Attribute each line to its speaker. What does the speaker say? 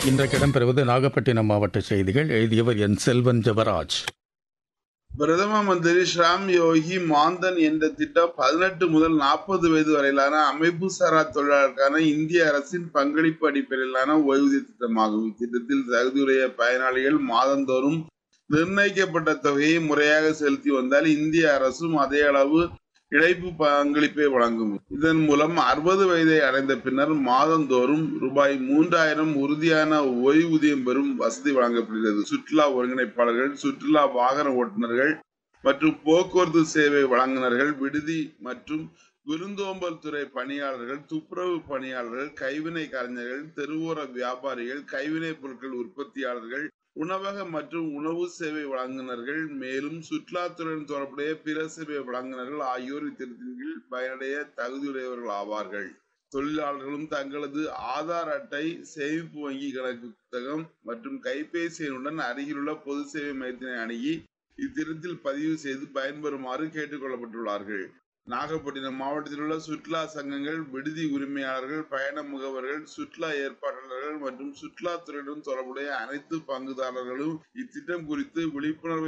Speaker 1: இன்றைக்கு இடம்பெறுவது நாகப்பட்டினம் மாவட்ட செய்திகள் எழுதியவர் என் செல்வன் ஜெபராஜ்
Speaker 2: பிரதம மந்திரி ஸ்ராம் யோகி மாந்தன் என்ற திட்டம் பதினெட்டு முதல் நாற்பது வயது வரையிலான அமைப்பு சாரா தொழிலாளருக்கான இந்திய அரசின் பங்களிப்பு அடிப்படையிலான ஓய்வூதிய திட்டமாகும் இத்திட்டத்தில் தகுதியுடைய பயனாளிகள் மாதந்தோறும் நிர்ணயிக்கப்பட்ட தொகையை முறையாக செலுத்தி வந்தால் இந்திய அரசும் அதே அளவு இழைப்பு பங்களிப்பை வழங்கும் இதன் மூலம் அறுபது வயதை அடைந்த பின்னர் மாதந்தோறும் ரூபாய் மூன்றாயிரம் உறுதியான ஓய்வூதியம் பெறும் வசதி வழங்கப்படுகிறது சுற்றுலா ஒருங்கிணைப்பாளர்கள் சுற்றுலா வாகன ஓட்டுநர்கள் மற்றும் போக்குவரத்து சேவை வழங்குனர்கள் விடுதி மற்றும் விருந்தோம்பல் துறை பணியாளர்கள் துப்புரவு பணியாளர்கள் கைவினை கலைஞர்கள் தெருவோர வியாபாரிகள் கைவினைப் பொருட்கள் உற்பத்தியாளர்கள் உணவக மற்றும் உணவு சேவை வழங்குனர்கள் மேலும் சுற்றுலாத்துறையுடன் தொடர்புடைய பிற சேவை வழங்குனர்கள் ஆகியோர் இத்திட்டத்தின் கீழ் பயனடைய தகுதியுடையவர்கள் ஆவார்கள் தொழிலாளர்களும் தங்களது ஆதார் அட்டை சேமிப்பு வங்கி கணக்கு புத்தகம் மற்றும் கைபேசி எண்ணுடன் அருகிலுள்ள பொது சேவை மையத்தினை அணுகி இத்திட்டத்தில் பதிவு செய்து பயன்பெறுமாறு கேட்டுக்கொள்ளப்பட்டுள்ளார்கள் நாகப்பட்டினம் மாவட்டத்தில் உள்ள சுற்றுலா சங்கங்கள் விடுதி உரிமையாளர்கள் பயண முகவர்கள் சுற்றுலா ஏற்பாட்டாளர்கள் மற்றும் சுற்றுலாத்துறையுடன் தொடர்புடைய அனைத்து பங்குதாரர்களும் இத்திட்டம் குறித்து விழிப்புணர்வை